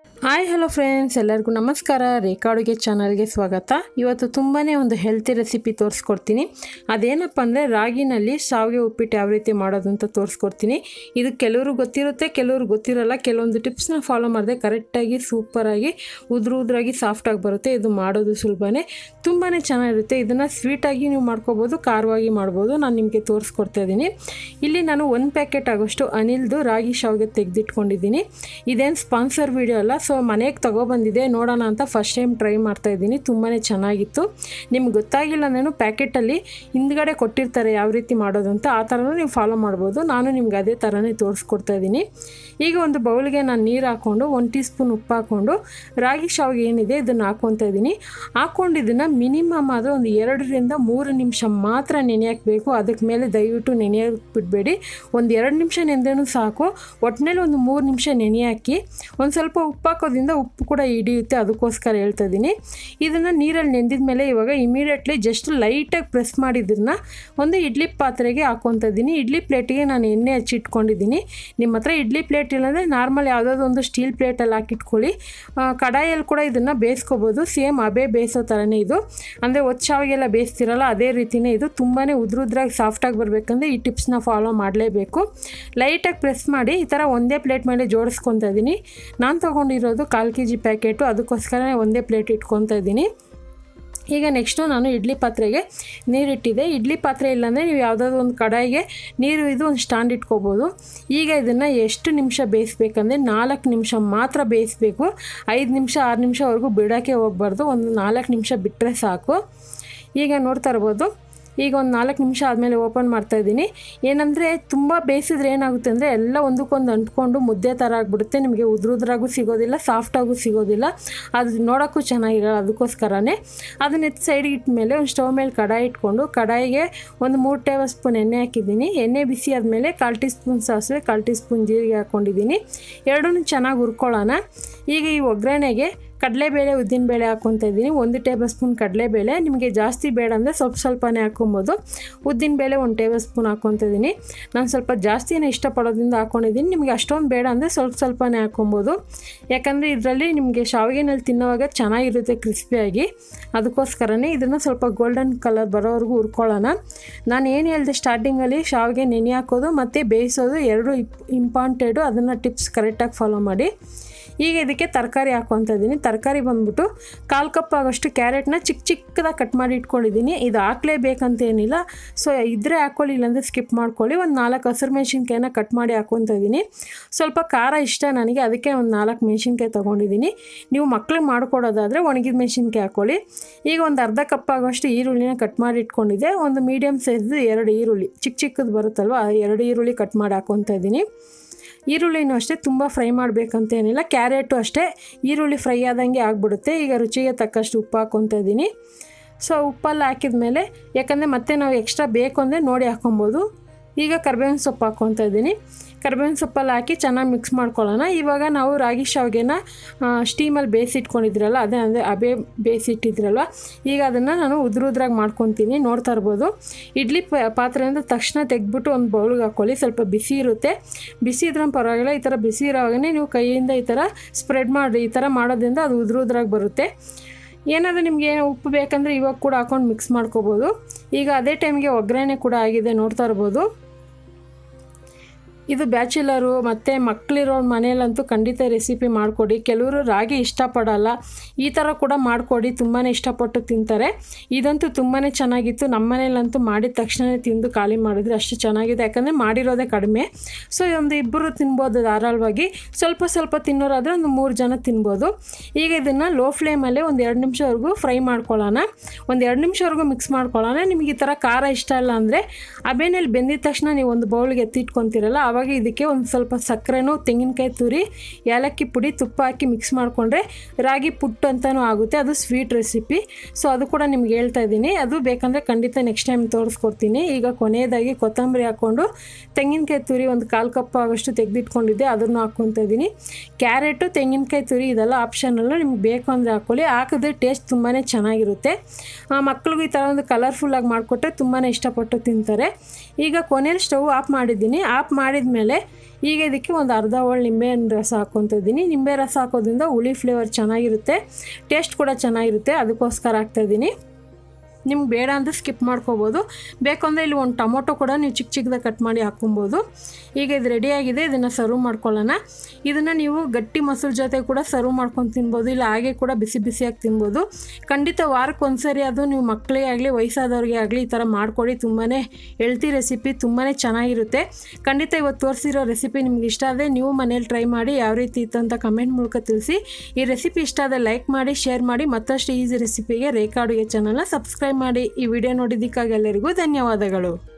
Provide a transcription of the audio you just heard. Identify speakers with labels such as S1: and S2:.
S1: hi hello friends ಎಲ್ಲರಿಗೂ ನಮಸ್ಕಾರ ರೇಖಾ ಅಡುಗೆ ಚಾನಲ್ಗೆ ಸ್ವಾಗತ ಇವತ್ತು ತುಂಬಾ ಒಂದು ಹೆಲ್ತಿ ರೆಸಿಪಿ ತೋರಿಸ್ಕೊಡ್ತೀನಿ ಅದೇನಪ್ಪ ಅಂದರೆ ರಾಗಿನಲ್ಲಿ ಶಾವಿಗೆ ಉಪ್ಪಿಟ್ಟು ಯಾವ ರೀತಿ ಮಾಡೋದು ಅಂತ ತೋರಿಸ್ಕೊಡ್ತೀನಿ ಇದು ಕೆಲವರು ಗೊತ್ತಿರುತ್ತೆ ಕೆಲವರು ಗೊತ್ತಿರಲ್ಲ ಕೆಲವೊಂದು ಟಿಪ್ಸ್ನ ಫಾಲೋ ಮಾಡಿದೆ ಕರೆಕ್ಟಾಗಿ ಸೂಪರಾಗಿ ಉದುರು ಉದುರಾಗಿ ಸಾಫ್ಟಾಗಿ ಬರುತ್ತೆ ಇದು ಮಾಡೋದು ಸುಲಭನೇ ತುಂಬಾ ಚೆನ್ನಾಗಿರುತ್ತೆ ಇದನ್ನು ಸ್ವೀಟಾಗಿ ನೀವು ಮಾಡ್ಕೋಬೋದು ಖಾರವಾಗಿ ಮಾಡ್ಬೋದು ನಾನು ನಿಮಗೆ ತೋರಿಸ್ಕೊಡ್ತಾ ಇದ್ದೀನಿ ಇಲ್ಲಿ ನಾನು ಒಂದು ಪ್ಯಾಕೆಟ್ ಆಗೋಷ್ಟು ಅನಿಲ್ದು ರಾಗಿ ಶಾವಿಗೆ ತೆಗೆದಿಟ್ಕೊಂಡಿದ್ದೀನಿ ಇದೇನು ಸ್ಪಾನ್ಸರ್ ವಿಡಿಯೋ ಅಲ್ಲ ಸೊ ಮನೆಗೆ ತೊಗೊಬಂದಿದೆ ನೋಡೋಣ ಅಂತ ಫಸ್ಟ್ ಟೈಮ್ ಟ್ರೈ ಮಾಡ್ತಾ ಇದ್ದೀನಿ ತುಂಬಾ ಚೆನ್ನಾಗಿತ್ತು ನಿಮ್ಗೆ ಗೊತ್ತಾಗಿಲ್ಲ ನಾನು ಪ್ಯಾಕೆಟಲ್ಲಿ ಹಿಂದ್ಗಡೆ ಕೊಟ್ಟಿರ್ತಾರೆ ಯಾವ ರೀತಿ ಮಾಡೋದು ಅಂತ ಆ ಥರನೂ ನೀವು ಫಾಲೋ ಮಾಡ್ಬೋದು ನಾನು ನಿಮ್ಗೆ ಅದೇ ಥರನೇ ತೋರಿಸ್ಕೊಡ್ತಾ ಇದ್ದೀನಿ ಈಗ ಒಂದು ಬೌಲ್ಗೆ ನಾನು ನೀರು ಹಾಕ್ಕೊಂಡು ಒಂದು ಟೀ ಸ್ಪೂನ್ ಉಪ್ಪು ಹಾಕ್ಕೊಂಡು ರಾಗಿ ಶಾವಿಗೆ ಏನಿದೆ ಇದನ್ನು ಹಾಕ್ಕೊತಾ ಇದ್ದೀನಿ ಹಾಕ್ಕೊಂಡು ಇದನ್ನು ಮಿನಿಮಮ್ ಆದರೆ ಒಂದು ಎರಡರಿಂದ ಮೂರು ನಿಮಿಷ ಮಾತ್ರ ನೆನೆಯಾಕಬೇಕು ಅದಕ್ಕೆ ಮೇಲೆ ದಯವಿಟ್ಟು ನೆನೆಯೋಕೆ ಬಿಡಬೇಡಿ ಒಂದು ಎರಡು ನಿಮಿಷ ನೆಂದ್ರೂ ಸಾಕು ಒಟ್ಟಿನಲ್ಲಿ ಒಂದು ಮೂರು ನಿಮಿಷ ನೆನೆ ಹಾಕಿ ಒಂದು ಸ್ವಲ್ಪ ಉಪ್ಪು ಹಾಕೋದ್ರಿಂದ ಉಪ್ಪು ಕೂಡ ಹಿಡಿಯುತ್ತೆ ಅದಕ್ಕೋಸ್ಕರ ಹೇಳ್ತಾ ಇದ್ದೀನಿ ಇದನ್ನು ನೀರಲ್ಲಿ ನೆಂದಿದ ಮೇಲೆ ಇವಾಗ ಇಮಿಡಿಯೇಟ್ಲಿ ಜಸ್ಟ್ ಲೈಟಾಗಿ ಪ್ರೆಸ್ ಮಾಡಿದ್ದನ್ನ ಒಂದು ಇಡ್ಲಿ ಪಾತ್ರೆಗೆ ಹಾಕ್ಕೊತಾ ಇದ್ದೀನಿ ಇಡ್ಲಿ ಪ್ಲೇಟಿಗೆ ನಾನು ಎಣ್ಣೆ ಹಚ್ಚಿಟ್ಕೊಂಡಿದ್ದೀನಿ ನಿಮ್ಮ ಹತ್ರ ಇಡ್ಲಿ ಪ್ಲೇಟ್ ಇಲ್ಲಾಂದರೆ ನಾರ್ಮಲ್ ಯಾವುದಾದ್ರು ಒಂದು ಸ್ಟೀಲ್ ಪ್ಲೇಟಲ್ಲಿ ಹಾಕಿಟ್ಕೊಳ್ಳಿ ಆ, ಕಡಾಯಲ್ಲಿ ಕೂಡ ಇದನ್ನು ಬೇಯಿಸ್ಕೋಬೋದು ಸೇಮ್ ಅಬೇ ಬೇಯಿಸೋ ಥರನೇ ಇದು ಅಂದರೆ ಒತ್ತು ಶಾವಿಗೆಲ್ಲ ಬೇಯಿಸ್ತಿರಲ್ಲ ಅದೇ ರೀತಿಯೇ ಇದು ತುಂಬಾ ಉದ್ರುದ್ರಾಗಿ ಸಾಫ್ಟಾಗಿ ಬರಬೇಕಂದ್ರೆ ಈ ಟಿಪ್ಸ್ನ ಫಾಲೋ ಮಾಡಲೇಬೇಕು ಲೈಟಾಗಿ ಪ್ರೆಸ್ ಮಾಡಿ ಈ ಥರ ಒಂದೇ ಪ್ಲೇಟ್ ಮೇಲೆ ಜೋಡಿಸ್ಕೊತಾ ಇದ್ದೀನಿ ನಾನು ತೊಗೊಂಡಿರೋದು ಕಾಲು ಕೆ ಜಿ ಪ್ಯಾಕೆಟು ಅದಕ್ಕೋಸ್ಕರ ಒಂದೇ ಪ್ಲೇಟ್ ಇಟ್ಕೊತಾ ಇದ್ದೀನಿ ಈಗ ನೆಕ್ಸ್ಟು ನಾನು ಇಡ್ಲಿ ಪಾತ್ರೆಗೆ ನೀರಿಟ್ಟಿದ್ದೆ ಇಡ್ಲಿ ಪಾತ್ರೆ ಇಲ್ಲಾಂದರೆ ನೀವು ಯಾವುದಾದ್ರು ಒಂದು ಕಡಾಯಿಗೆ ನೀರು ಇದು ಒಂದು ಸ್ಟ್ಯಾಂಡ್ ಇಟ್ಕೋಬೋದು ಈಗ ಇದನ್ನು ಎಷ್ಟು ನಿಮಿಷ ಬೇಯಿಸ್ಬೇಕಂದ್ರೆ ನಾಲ್ಕು ನಿಮಿಷ ಮಾತ್ರ ಬೇಯಿಸ್ಬೇಕು ಐದು ನಿಮಿಷ ಆರು ನಿಮಿಷವರೆಗೂ ಬಿಡೋಕ್ಕೆ ಹೋಗ್ಬಾರ್ದು ಒಂದು ನಾಲ್ಕು ನಿಮಿಷ ಬಿಟ್ಟರೆ ಸಾಕು ಈಗ ನೋಡ್ತಾ ಇರ್ಬೋದು ಈಗ ಒಂದು ನಾಲ್ಕು ನಿಮಿಷ ಆದಮೇಲೆ ಓಪನ್ ಮಾಡ್ತಾ ಇದ್ದೀನಿ ಏನಂದರೆ ತುಂಬ ಬೇಯಿಸಿದ್ರೆ ಏನಾಗುತ್ತೆ ಅಂದರೆ ಎಲ್ಲ ಒಂದಕ್ಕೊಂದು ಅಂಟ್ಕೊಂಡು ಮುದ್ದೆ ಥರ ಆಗಿಬಿಡುತ್ತೆ ನಿಮಗೆ ಉದ್ರುದ್ರಾಗೂ ಸಿಗೋದಿಲ್ಲ ಸಾಫ್ಟಾಗೂ ಸಿಗೋದಿಲ್ಲ ಅದು ನೋಡೋಕ್ಕೂ ಚೆನ್ನಾಗಿರಲ್ಲ ಅದಕ್ಕೋಸ್ಕರನೇ ಅದನ್ನ ಎತ್ತು ಸೈಡ್ಗೆ ಇಟ್ಟ ಮೇಲೆ ಒಂದು ಸ್ಟವ್ ಮೇಲೆ ಕಡಾಯಿ ಇಟ್ಕೊಂಡು ಕಡಾಯಿಗೆ ಒಂದು ಮೂರು ಟೇಬಲ್ ಸ್ಪೂನ್ ಎಣ್ಣೆ ಹಾಕಿದ್ದೀನಿ ಎಣ್ಣೆ ಬಿಸಿ ಆದಮೇಲೆ ಕಾಲು ಟೀ ಸ್ಪೂನ್ ಸಾಸಿವೆ ಕಾಲು ಟೀ ಸ್ಪೂನ್ ಜೀರಿಗೆ ಹಾಕ್ಕೊಂಡಿದ್ದೀನಿ ಎರಡೂ ಚೆನ್ನಾಗಿ ಹುರ್ಕೊಳ್ಳೋಣ ಈಗ ಈ ಒಗ್ಗರಣೆಗೆ ಕಡಲೆಬೇಳೆ ಉದ್ದಿನಬೇಳೆ ಹಾಕ್ಕೊತಾ ಇದ್ದೀನಿ ಒಂದು ಟೇಬಲ್ ಸ್ಪೂನ್ ಕಡಲೆಬೇಳೆ ನಿಮಗೆ ಜಾಸ್ತಿ ಬೇಡ ಅಂದರೆ ಸ್ವಲ್ಪ ಸ್ವಲ್ಪನೇ ಹಾಕ್ಕೊಬೋದು ಉದ್ದಿನಬೇಳೆ ಒಂದು ಟೇಬಲ್ ಸ್ಪೂನ್ ಹಾಕ್ಕೊತಾ ಇದ್ದೀನಿ ನಾನು ಸ್ವಲ್ಪ ಜಾಸ್ತಿನೇ ಇಷ್ಟಪಡೋದ್ರಿಂದ ಹಾಕ್ಕೊಂಡಿದ್ದೀನಿ ನಿಮಗೆ ಅಷ್ಟೊಂದು ಬೇಡ ಅಂದರೆ ಸ್ವಲ್ಪ ಸ್ವಲ್ಪನೇ ಹಾಕ್ಕೊಬೋದು ಯಾಕಂದರೆ ಇದರಲ್ಲಿ ನಿಮಗೆ ಶಾವಿಗೆನಲ್ಲಿ ತಿನ್ನೋವಾಗ ಚೆನ್ನಾಗಿರುತ್ತೆ ಕ್ರಿಸ್ಪಿಯಾಗಿ ಅದಕ್ಕೋಸ್ಕರನೇ ಇದನ್ನು ಸ್ವಲ್ಪ ಗೋಲ್ಡನ್ ಕಲರ್ ಬರೋವರೆಗೂ ಹುರ್ಕೊಳ್ಳೋಣ ನಾನು ಏನು ಹೇಳಿದೆ ಸ್ಟಾರ್ಟಿಂಗಲ್ಲಿ ಶಾವಿಗೆ ನೆನೆ ಹಾಕೋದು ಮತ್ತು ಬೇಯಿಸೋದು ಎರಡು ಇಂಪಾರ್ಟೆಂಟು ಅದನ್ನು ಟಿಪ್ಸ್ ಕರೆಕ್ಟಾಗಿ ಫಾಲೋ ಮಾಡಿ ಈಗ ಇದಕ್ಕೆ ತರಕಾರಿ ಹಾಕ್ಕೊತಾ ಇದ್ದೀನಿ ತರಕಾರಿ ಬಂದ್ಬಿಟ್ಟು ಕಾಲು ಕಪ್ ಆಗೋಷ್ಟು ಕ್ಯಾರೆಟ್ನ ಚಿಕ್ಕ ಚಿಕ್ಕದಾಗಿ ಕಟ್ ಮಾಡಿ ಇಟ್ಕೊಂಡಿದ್ದೀನಿ ಇದು ಹಾಕ್ಲೇಬೇಕಂತ ಏನಿಲ್ಲ ಸೊ ಇದ್ದರೆ ಹಾಕ್ಕೊಳ್ಳಿ ಇಲ್ಲಾಂದರೆ ಸ್ಕಿಪ್ ಮಾಡ್ಕೊಳ್ಳಿ ಒಂದು ನಾಲ್ಕು ಹಸಿರು ಮೆಣಸಿನ್ಕಾಯಿನ ಕಟ್ ಮಾಡಿ ಹಾಕ್ಕೊತಾ ಇದ್ದೀನಿ ಸ್ವಲ್ಪ ಖಾರ ಇಷ್ಟ ನನಗೆ ಅದಕ್ಕೆ ಒಂದು ನಾಲ್ಕು ಮೆಣಸಿನ್ಕಾಯಿ ತೊಗೊಂಡಿದ್ದೀನಿ ನೀವು ಮಕ್ಳಿಗೆ ಮಾಡ್ಕೊಡೋದಾದರೆ ಒಣಗಿದ ಮೆಣಸಿನ್ಕಾಯಿ ಹಾಕ್ಕೊಳ್ಳಿ ಈಗ ಒಂದು ಅರ್ಧ ಕಪ್ ಆಗೋಷ್ಟು ಈರುಳ್ಳಿನ ಕಟ್ ಮಾಡಿ ಇಟ್ಕೊಂಡಿದ್ದೆ ಒಂದು ಮೀಡಿಯಮ್ ಸೈಜ್ದು ಎರಡು ಈರುಳ್ಳಿ ಚಿಕ್ಕ ಚಿಕ್ಕದು ಬರುತ್ತಲ್ವ ಆ ಎರಡು ಈರುಳ್ಳಿ ಕಟ್ ಮಾಡಿ ಹಾಕ್ಕೊತಾ ಇದ್ದೀನಿ ಈರುಳ್ಳಿನೂ ಅಷ್ಟೇ ತುಂಬ ಫ್ರೈ ಮಾಡಬೇಕಂತ ಏನಿಲ್ಲ ಕ್ಯಾರೆಟು ಅಷ್ಟೇ ಈರುಳ್ಳಿ ಫ್ರೈ ಆದಂಗೆ ಆಗಿಬಿಡುತ್ತೆ ಈಗ ರುಚಿಗೆ ತಕ್ಕಷ್ಟು ಉಪ್ಪು ಹಾಕ್ಕೊತಾ ಇದ್ದೀನಿ ಸೊ ಉಪ್ಪಲ್ಲಿ ಹಾಕಿದ ಮೇಲೆ ಯಾಕಂದರೆ ಮತ್ತೆ ನಾವು ಎಕ್ಸ್ಟ್ರಾ ಬೇಕು ಅಂದರೆ ನೋಡಿ ಹಾಕ್ಕೊಬೋದು ಈಗ ಕರ್ಬೇವಿನ ಸೊಪ್ಪು ಹಾಕ್ಕೊತಾ ಇದ್ದೀನಿ ಕರ್ಬೇವಿನ ಸೊಪ್ಪಲ್ಲಿ ಹಾಕಿ ಚೆನ್ನಾಗಿ ಮಿಕ್ಸ್ ಮಾಡ್ಕೊಳ್ಳೋಣ ಇವಾಗ ನಾವು ರಾಗಿ ಶಾವಿಗೆನ ಸ್ಟೀಮಲ್ಲಿ ಬೇಯಿಸಿಟ್ಕೊಂಡಿದ್ರಲ್ಲ ಅದೇ ಅಂದರೆ ಅಬೆ ಬೇಯಿಸಿಟ್ಟಿದ್ರಲ್ವ ಈಗ ಅದನ್ನು ನಾನು ಉದ್ರ ಉದ್ರಾಗಿ ಮಾಡ್ಕೊತೀನಿ ನೋಡ್ತಾ ಇರ್ಬೋದು ಇಡ್ಲಿ ಪ ಪಾತ್ರೆಯಿಂದ ತಕ್ಷಣ ತೆಗೆದ್ಬಿಟ್ಟು ಒಂದು ಬೌಲ್ಗೆ ಹಾಕ್ಕೊಳ್ಳಿ ಸ್ವಲ್ಪ ಬಿಸಿ ಇರುತ್ತೆ ಬಿಸಿ ಇದ್ರೂ ಪರವಾಗಿಲ್ಲ ಈ ಥರ ಬಿಸಿ ಇರೋವಾಗನೇ ನೀವು ಕೈಯಿಂದ ಈ ಥರ ಸ್ಪ್ರೆಡ್ ಮಾಡಿ ಈ ಥರ ಮಾಡೋದ್ರಿಂದ ಅದು ಉದ್ರ ಉದ್ರಾಗಿ ಬರುತ್ತೆ ಏನಾದರೂ ನಿಮಗೆ ಉಪ್ಪು ಬೇಕಂದರೆ ಇವಾಗ ಕೂಡ ಹಾಕೊಂಡು ಮಿಕ್ಸ್ ಮಾಡ್ಕೋಬೋದು ಈಗ ಅದೇ ಟೈಮ್ಗೆ ಒಗ್ಗರಣೆ ಕೂಡ ಆಗಿದೆ ನೋಡ್ತಾ ಇರ್ಬೋದು ಇದು ಬ್ಯಾಚುಲರು ಮತ್ತು ಮಕ್ಕಳಿರೋ ಮನೇಲಂತೂ ಖಂಡಿತ ರೆಸಿಪಿ ಮಾಡಿಕೊಡಿ ಕೆಲವರು ರಾಗಿ ಇಷ್ಟಪಡಲ್ಲ ಈ ಥರ ಕೂಡ ಮಾಡಿಕೊಡಿ ತುಂಬಾ ಇಷ್ಟಪಟ್ಟು ತಿಂತಾರೆ ಇದಂತೂ ತುಂಬಾ ಚೆನ್ನಾಗಿತ್ತು ನಮ್ಮ ಮನೇಲಂತೂ ಮಾಡಿದ ತಕ್ಷಣವೇ ತಿಂದು ಖಾಲಿ ಮಾಡಿದ್ರೆ ಅಷ್ಟು ಚೆನ್ನಾಗಿದೆ ಯಾಕಂದರೆ ಮಾಡಿರೋದೇ ಕಡಿಮೆ ಸೊ ಒಂದು ಇಬ್ಬರು ತಿನ್ಬೋದು ಧಾರಾಳವಾಗಿ ಸ್ವಲ್ಪ ಸ್ವಲ್ಪ ತಿನ್ನೋರಾದರೆ ಒಂದು ಮೂರು ಜನ ತಿನ್ಬೋದು ಈಗ ಇದನ್ನು ಲೋ ಫ್ಲೇಮಲ್ಲೇ ಒಂದು ಎರಡು ನಿಮಿಷವರೆಗೂ ಫ್ರೈ ಮಾಡ್ಕೊಳ್ಳೋಣ ಒಂದು ಎರಡು ನಿಮಿಷವರೆಗೂ ಮಿಕ್ಸ್ ಮಾಡ್ಕೊಳ್ಳೋಣ ನಿಮಗೆ ಈ ಥರ ಖಾರ ಇಷ್ಟ ಇಲ್ಲ ಅಂದರೆ ಅಬೇನಲ್ಲಿ ಬೆಂದಿದ ತಕ್ಷಣ ನೀವು ಒಂದು ಬೌಲ್ಗೆ ಎತ್ತಿಟ್ಕೊತೀರಲ್ಲ ಆವಾಗ ಇದಕ್ಕೆ ಒಂದು ಸ್ವಲ್ಪ ಸಕ್ಕರೆನೂ ತೆಂಗಿನಕಾಯಿ ತುರಿ ಏಲಕ್ಕಿ ಪುಡಿ ತುಪ್ಪ ಹಾಕಿ ಮಿಕ್ಸ್ ಮಾಡಿಕೊಂಡ್ರೆ ರಾಗಿ ಪುಟ್ಟು ಅಂತಲೂ ಆಗುತ್ತೆ ಅದು ಸ್ವೀಟ್ ರೆಸಿಪಿ ಸೊ ಅದು ಕೂಡ ನಿಮ್ಗೆ ಹೇಳ್ತಾ ಇದ್ದೀನಿ ಅದು ಬೇಕಂದರೆ ಖಂಡಿತ ನೆಕ್ಸ್ಟ್ ಟೈಮ್ ತೋರಿಸ್ಕೊಡ್ತೀನಿ ಈಗ ಕೊನೆಯದಾಗಿ ಕೊತ್ತಂಬರಿ ಹಾಕ್ಕೊಂಡು ತೆಂಗಿನಕಾಯಿ ತುರಿ ಒಂದು ಕಾಲು ಕಪ್ ಆಗೋಷ್ಟು ತೆಗೆದಿಟ್ಕೊಂಡಿದ್ದೆ ಅದನ್ನು ಹಾಕ್ಕೊತಾ ಇದ್ದೀನಿ ಕ್ಯಾರೆಟು ತೆಂಗಿನಕಾಯಿ ತುರಿ ಇದೆಲ್ಲ ಆಪ್ಷನಲ್ಲು ನಿಮ್ಗೆ ಬೇಕು ಅಂದರೆ ಹಾಕ್ಕೊಳ್ಳಿ ಹಾಕಿದ್ರೆ ಟೇಸ್ಟ್ ತುಂಬಾ ಚೆನ್ನಾಗಿರುತ್ತೆ ಆ, ಮಕ್ಳಿಗೂ ಈ ಥರ ಒಂದು ಕಲರ್ಫುಲ್ಲಾಗಿ ಮಾಡಿಕೊಟ್ರೆ ತುಂಬಾ ಇಷ್ಟಪಟ್ಟು ತಿಂತಾರೆ ಈಗ ಕೊನೆಯಲ್ಲಿ ಸ್ಟವ್ ಆಫ್ ಮಾಡಿದ್ದೀನಿ ಆಫ್ ಮಾಡಿದ ಮೇಲೆ ಈಗ ಇದಕ್ಕೆ ಒಂದು ಅರ್ಧ ಹೋಳು ನಿಂಬೆಹಣ್ಣು ರಸ ಹಾಕ್ಕೊತಿದ್ದೀನಿ ನಿಂಬೆ ರಸ ಹಾಕೋದ್ರಿಂದ ಹುಳಿ ಫ್ಲೇವರ್ ಚೆನ್ನಾಗಿರುತ್ತೆ ಟೇಸ್ಟ್ ಕೂಡ ಚೆನ್ನಾಗಿರುತ್ತೆ ಅದಕ್ಕೋಸ್ಕರ ಹಾಕ್ತಾಯಿದ್ದೀನಿ ನಿಮ್ಗೆ ಬೇಡ ಅಂದರೆ ಸ್ಕಿಪ್ ಮಾಡ್ಕೋಬೋದು ಬೇಕಂದರೆ ಇಲ್ಲಿ ಒಂದು ಟೊಮೊಟೊ ಕೂಡ ನೀವು ಚಿಕ್ಕ ಚಿಕ್ಕದಾಗಿ ಕಟ್ ಮಾಡಿ ಹಾಕ್ಕೊಬೋದು ಈಗ ಇದು ರೆಡಿಯಾಗಿದೆ ಇದನ್ನು ಸರ್ವ್ ಮಾಡ್ಕೊಳ್ಳೋಣ ಇದನ್ನು ನೀವು ಗಟ್ಟಿ ಮೊಸರು ಜೊತೆ ಕೂಡ ಸರ್ವ್ ಮಾಡ್ಕೊಂಡು ತಿನ್ಬೋದು ಇಲ್ಲ ಹಾಗೆ ಕೂಡ ಬಿಸಿ ಬಿಸಿಯಾಗಿ ತಿನ್ಬೋದು ಖಂಡಿತ ವಾರಕ್ಕೆ ಒಂದ್ಸರಿ ಅದು ನೀವು ಮಕ್ಕಳಿಗೆ ಆಗಲಿ ವಯಸ್ಸಾದವ್ರಿಗೆ ಆಗಲಿ ಈ ಥರ ಮಾಡಿಕೊಡಿ ತುಂಬಾ ಹೆಲ್ತಿ ರೆಸಿಪಿ ತುಂಬಾ ಚೆನ್ನಾಗಿರುತ್ತೆ ಖಂಡಿತ ಇವತ್ತು ತೋರಿಸಿರೋ ರೆಸಿಪಿ ನಿಮ್ಗೆ ಇಷ್ಟ ಆದರೆ ನೀವು ಮನೇಲಿ ಟ್ರೈ ಮಾಡಿ ಯಾವ ರೀತಿ ಇತ್ತು ಅಂತ ಕಮೆಂಟ್ ಮೂಲಕ ತಿಳಿಸಿ ಈ ರೆಸಿಪಿ ಇಷ್ಟ ಆದರೆ ಲೈಕ್ ಮಾಡಿ ಶೇರ್ ಮಾಡಿ ಮತ್ತಷ್ಟು ಈಸಿ ರೆಸಿಪಿಗೆ ರೇಖಾ ಅಡುಗೆ ಚಾನಲ್ನ ಸಬ್ಸ್ಕ್ರೈಬ್ ಮಾಡಿ ಈ ವಿಡಿಯೋ ನೋಡಿದ್ದಕ್ಕಾಗಿ ಎಲ್ಲರಿಗೂ ಧನ್ಯವಾದಗಳು